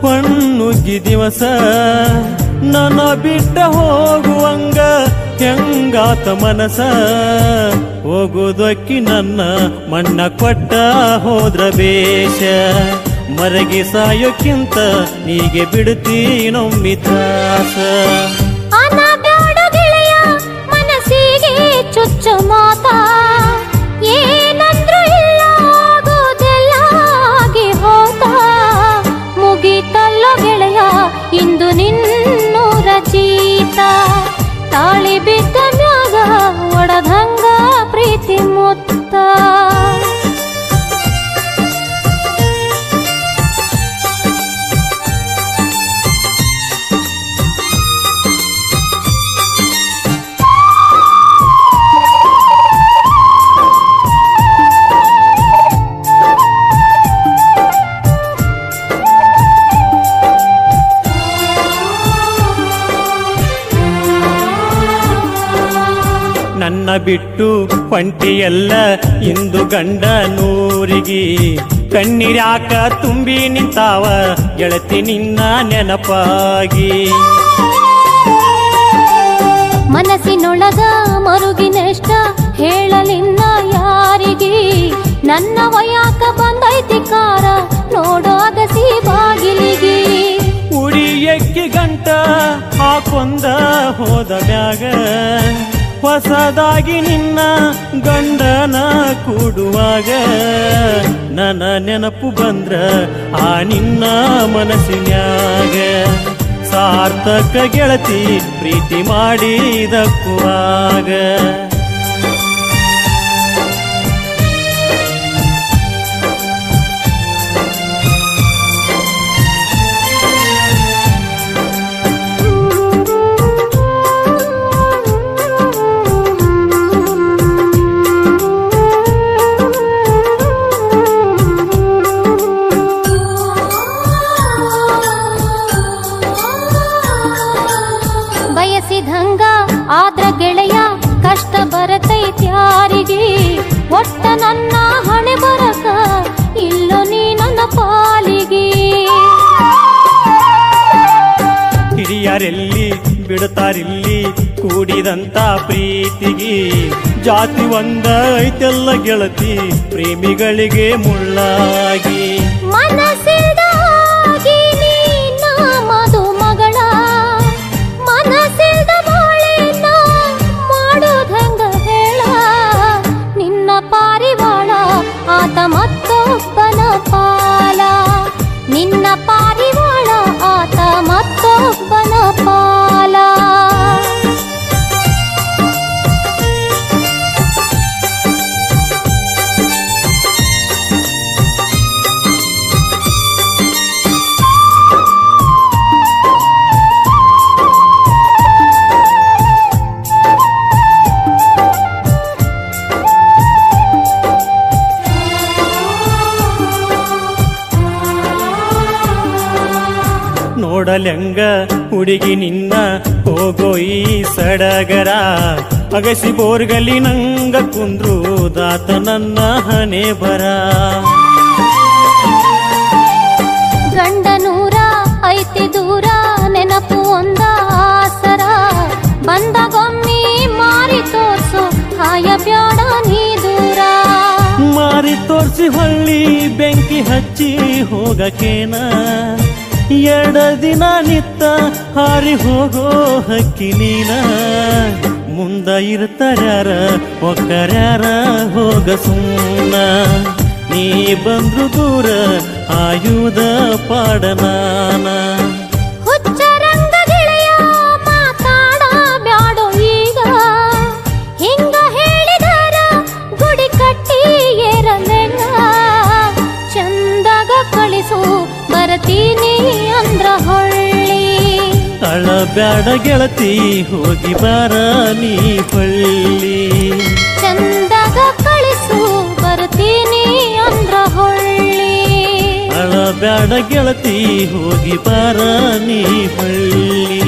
ಹೊನ್ನುಗ್ಗಿ ದಿವಸ ನನ್ನ ಬಿಟ್ಟ ಹೋಗುವಂಗ ಹೆಂಗಾತ ಮನಸ ಹೋಗುದಕ್ಕಿ ನನ್ನ ಮಣ್ಣ ಕೊಟ್ಟ ಹೋದ್ರ ಬೇಷ ಮರಗಿ ಸಾಯೋಕ್ಕಿಂತ ನೀಗೆ ಬಿಡ್ತೀನೊಮ್ಮಿ ತ್ರಾಸ ಅನಬ್ಯಾಡ ಗೆಳೆಯ ಮನಸ್ಸಿಗೆ ಚುಚ್ಚು ಮಾತ ಏನಂದ್ರು ಇಲ್ಲ ಆಗೋದೆಲ್ಲ ಆಗಿ ಹೋತ ಮುಗೀತಲ್ಲೋ ಗೆಳೆಯ ಇಂದು ನಿನ್ನೂರ ಜೀತ ತಾಳಿ ಬಿದ್ದ ಮ್ಯಾಗ ಒಡದಂಗ ಪ್ರೀತಿ ಮುತ್ತ ನನ್ನ ಬಿಟ್ಟು ಪಂಟಿಯಲ್ಲ ಇಂದು ಗಂಡ ನೂರಿಗಿ ಕಣ್ಣೀರ್ಯಾಕ ತುಂಬಿ ನಿಂತಾವ ಗೆಳತಿ ನಿನ್ನ ನೆನಪಾಗಿ ಮನಸ್ಸಿನೊಳಗ ಮರುಗಿನೆಷ್ಟ ಹೇಳಲಿನ್ನ ಯಾರಿಗೆ ನನ್ನ ವಯಾಕ ಬಂದೈತಿ ಕಾರ ನೋಡೋ ಅಗಸಿ ಬಾಗಿಲಿಗೆ ಉಡಿಯಕ್ಕಿ ಗಂಟ ಹಾಕೊಂದ ಹೋದ ಮ್ಯಾಗ ಹೊಸದಾಗಿ ನಿನ್ನ ಗಂಡನ ಕೂಡುವಾಗ ನನ್ನ ನೆನಪು ಬಂದ್ರ ಆ ನಿನ್ನ ಮನಸ್ಸಿನ್ಯಾಗ ಸಾರ್ಥಕ ಗೆಳತಿ ಪ್ರೀತಿ ಮಾಡಿದಕ್ಕುವಾಗ ಬಯಸಿದಂಗ ಆದ್ರ ಗೆಳೆಯ ಕಷ್ಟ ಬರತೈತ್ಯಾರಿಗೆ ಒಟ್ಟ ನನ್ನ ಹಣೆ ಬರಕ ಇಲ್ಲೋ ನೀ ನನ್ನ ಪಾಲಿಗೆ ಹಿರಿಯರೆಲ್ಲಿ ಬಿಡ್ತಾರಿಲ್ಲಿ ಕೂಡಿದಂತ ಪ್ರೀತಿಗೆ ಜಾತಿ ಒಂದ ಐತೆಲ್ಲ ಗೆಳತಿ ಪ್ರೇಮಿಗಳಿಗೆ ಮುಳ್ಳಾಗಿ ಮನಸ್ಸಿಲ್ದಾಗಿ ನೀನ ಮದು ಮಗಳ ಮನಸ್ಸಿಲ್ದ ಬಾಳೆನ ಮಾಡೋದಂಗ ಹೇಳ ನಿನ್ನ ಪಾರಿವಾಳ ಆತ ಮತ್ತೊಬ್ಬನ ಪಾಲ ನಿನ್ನ ಪಾರಿವಾಳ ಆತ ಮತ್ತೊಬ್ಬನ ಪಾಲ ನೋಡಲೆಂಗ ಹುಡುಗಿ ನಿನ್ನ ಹೋಗೋ ಈ ಸಡಗರ ಅಗಸಿ ಬೋರ್ಗಲಿ ನಂಗ ಕುಂದ್ರು ದಾತ ನನ್ನ ಹಣೆ ಬರ ಗಂಡನೂರ ಐತಿ ದೂರ ನೆನಪು ಒಂದ ಆಸರ ಬಂದಗೊಮ್ಮಿ ಮಾರಿ ತೋರ್ಸು ಹಾಯ ಬ್ಯಾಡ ನೀ ದೂರ ಮಾರಿ ತೋರ್ಸಿ ಹೊಳ್ಳಿ ಬೆಂಕಿ ಹಚ್ಚಿ ಹೋಗಕೇನ ಎಡ ದಿನ ನಿತ್ತ ಹಾರಿ ಹೋಗೋ ಹಕ್ಕಿ ನೀನ ಮುಂದ ಇರ್ತಾರ್ಯಾರ ಒಕ್ಕರ್ಯಾರ ಹೋಗ ಸುಮ್ಮನ ನೀ ಬಂದ್ರು ದೂರ ಆಯುಧ ಪಾಡನಾನ ಹುಚ್ಚರಂಗ ಗೆಳೆಯ ಮಾತಾಡ ಬ್ಯಾಡೋ ಈಗ ಹಿಂಗ ಹೇಳಿದರ ಗುಡಿ ಕಟ್ಟಿ ಏರಲೆಲ್ಲ ಚಂದಾಗ ಕಳಿಸು ಬರತೀನಿ ಅಂದ್ರ ಹೊಳ್ಳಿ ಅಳಬ್ಯಾಡ ಗೆಳತಿ ಹೋಗಿ ಬಾರ ನೀ ಹೊಳ್ಳಿ ಚಂದಾಗ ಕಳಿಸು ಬರ್ತೀನಿ ಅಂದ್ರ ಹೊಳ್ಳಿ ಅಳಬ್ಯಾಡ ಗೆಳತಿ ಹೋಗಿ ಬಾರ ನೀ ಹೊಳ್ಳಿ